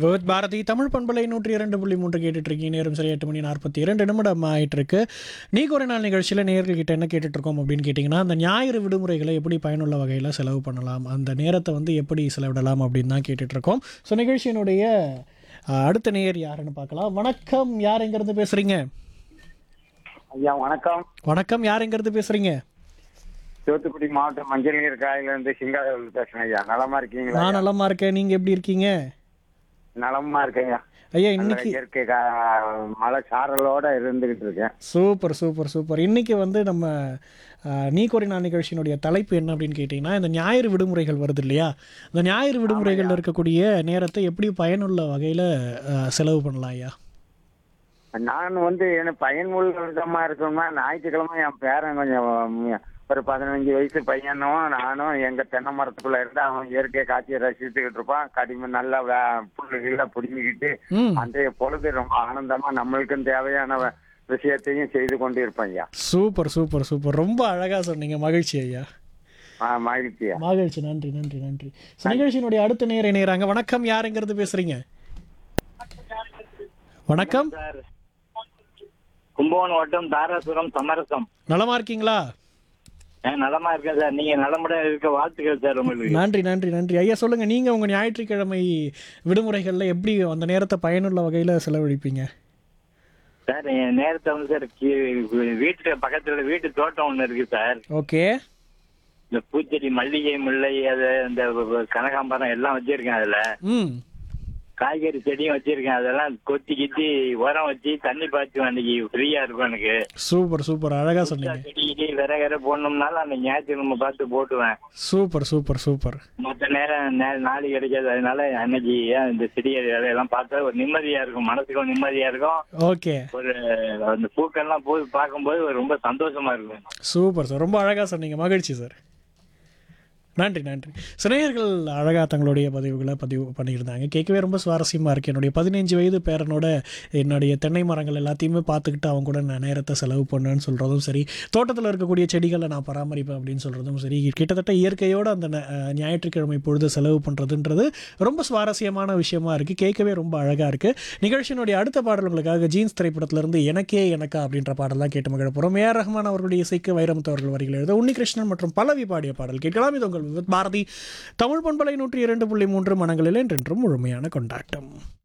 விவத் பாரதி தமிழ் பண்பலை நூற்றி இரண்டு புள்ளி மூன்று கேட்டுட்டு இருக்கீங்க நேரம் சரி எட்டு மணி நாற்பத்தி இரண்டு நிமிடம் ஆயிட்டு இருக்கு நீ ஒரு நாள் நிகழ்ச்சியில் நேர்கள் கிட்ட என்ன கேட்டுட்டு இருக்கோம் அப்படின்னு கேட்டிங்கன்னா அந்த ஞாயிறு விடுமுறைகளை எப்படி பயனுள்ள வகையில் செலவு பண்ணலாம் அந்த நேரத்தை வந்து எப்படி செலவிடலாம் அப்படின்னு தான் கேட்டுட்டு இருக்கோம் ஸோ நிகழ்ச்சியினுடைய அஹ், அடுத்த நேயர் யாருன்னு பார்க்கலாம் வணக்கம் யார் எங்கேருந்து பேசுறீங்க ஐயா வணக்கம் வணக்கம் யார் எங்கேருந்து பேசுறீங்க தூத்துக்குடி மாவட்டம் மஞ்சள் நீர் காயிலிருந்து சிங்காரவேல் பேசுறேன் ஐயா நலமா இருக்கீங்களா நான் நலமா இருக்கேன் நீங்க எப்படி இருக்கீங்க நலமா இருக்கேன் ஐயா ஐயா நல்ல இன்னைக்கு இயற்கை கா- மழை சாரலோட இருந்துகிட்டு இருக்கேன் சூப்பர் சூப்பர் சூப்பர் இன்னைக்கு வந்து நம்ம அஹ், நீ கோரினா நிகழ்ச்சியினுடைய தலைப்பு என்ன அப்படின்னு கேட்டிங்கன்னா இந்த ஞாயிறு விடுமுறைகள் வருது இல்லையா இந்த ஞாயிறு விடுமுறைகள் இருக்கக்கூடிய நேரத்தை எப்படி பயனுள்ள வகையில் செலவு பண்ணலாம் ஐயா நான் வந்து எனக்கு பயனுள்ள விதமா இருக்கணும்னா ஞாயிற்றுக்கிழமை என் பேரன் கொஞ்சம் ம், ஒரு பதினஞ்சு வயசு பையனும் நானும் எங்க தென்னை மரத்துக்குள்ள இருந்து அவன் இயற்கை காட்சியை ரசிச்சுக்கிட்டு இருப்பான் கடிமை நல்லா வே- புல்லுகளை பிடுங்கிக்கிட்டு ம் அன்றைய பொழுது ரொம்ப ஆனந்தமா நம்மளுக்கும் தேவையான வ- விஷயத்தையும் செய்து கொண்டு இருப்பேன் ஐயா சூப்பர் சூப்பர் சூப்பர் ரொம்ப அழகாக சொன்னீங்க மகிழ்ச்சி ஐயா ஆ, மகிழ்ச்சியா மகிழ்ச்சி நன்றி நன்றி நன்றி So, நிகழ்ச்சியினுடைய அடுத்த நேர இணையறாங்க வணக்கம் யாருங்கிறது பேசுறீங்க வணக்கம் சார் கும்பகோணம் வட்டம் தாராசுரம் சமரசம் நலமா இருக்கீங்களா நான் நலமா இருக்கேன் சார் நீங்க நலமுடன் இருக்க வாழ்த்துக்கள் சார் உங்களுக்கு நன்றி நன்றி நன்றி ஐயா சொல்லுங்க நீங்க உங்க ஞாயிற்றுக்கிழமை விடுமுறைகள்ல எப்படி அந்த நேரத்தை பயனுள்ள வகையில செலவழிப்பீங்க சார் என் நேரத்தை வந்து சார் கீ- வீட்டு பக்கத்துல வீட்டு தோட்டம் ஒண்ணு இருக்கு சார் ஓகே இந்த பூச்செடி மல்லிகை முல்லை அது இந்த கனகாம்பரம் எல்லாம் வச்சிருக்கேன் அதுல ம் காய்கறி செடியும் வச்சிருக்கேன் அதெல்லாம் கொத்தி கித்தி உரம் வச்சு தண்ணி பாய்ச்சுவேன் அன்னைக்கு ஃப்ரீயா இருக்கும் எனக்கு சூப்பர் சூப்பர் அழகா சொன்னீங்க செடி கிடி விற விற போடணும்னாலும் அந்த ஞாயிற்றுக்கிழமை பார்த்து போட்டுவேன் சூப்பர் சூப்பர் சூப்பர் மற்ற நேரம் நே- நாளை கிடைக்காது அதனால அன்னைக்கு ஏன் இந்த செடி வேலையெல்லாம் பார்த்தா ஒரு நிம்மதியா இருக்கும் மனசுக்கும் நிம்மதியா இருக்கும் ஓகே ஒரு அந்த பூக்கள்லாம் போய் பார்க்கும்போது ஒரு ரொம்ப சந்தோஷமா இருக்கும் சூப்பர் சார் ரொம்ப அழகா சொன்னீங்க மகிழ்ச்சி சார் நன்றி நன்றி சினையர்கள் அழகாக தங்களுடைய பதிவுகளை பதிவு பண்ணியிருந்தாங்க கேட்கவே ரொம்ப சுவாரஸ்யமாக இருக்குது என்னுடைய பதினஞ்சு வயது பேரனோட என்னுடைய தென்னை மரங்கள் எல்லாத்தையுமே பார்த்துக்கிட்டு அவங்க கூட நான் நேரத்தை செலவு பண்ணேன்னு சொல்கிறதும் சரி தோட்டத்தில் இருக்கக்கூடிய செடிகளை நான் பராமரிப்பேன் அப்படின்னு சொல்கிறதும் சரி கிட்டத்தட்ட இயற்கையோடு அந்த ந- அஹ் ஞாயிற்றுக்கிழமை பொழுது செலவு பண்ணுறதுன்றது ரொம்ப சுவாரஸ்யமான விஷயமா இருக்குது கேட்கவே ரொம்ப அழகாக இருக்குது நிகழ்ச்சியினுடைய அடுத்த பாடல் உங்களுக்காக ஜீன்ஸ் திரைப்படத்திலிருந்து எனக்கே எனக்கா அப்படின்ற பாடல் தான் கேட்டு மகிழ போகிறோம் ஏஆர் ரஹ்மான் அவர்களுடைய இசைக்கு வைரமுத்து அவர்கள் வரிகள் எழுத உன்னிகிருஷ்ணன் மற்றும் பல்லவி பாடிய பாடல் கேட்கலாம் இது உங்கள் வித் பாரதி தமிழ் பண்பலை நூற்றி இரண்டு புள்ளி மூன்று மனங்களில் என்றென்றும் முழுமையான கொண்டாட்டம்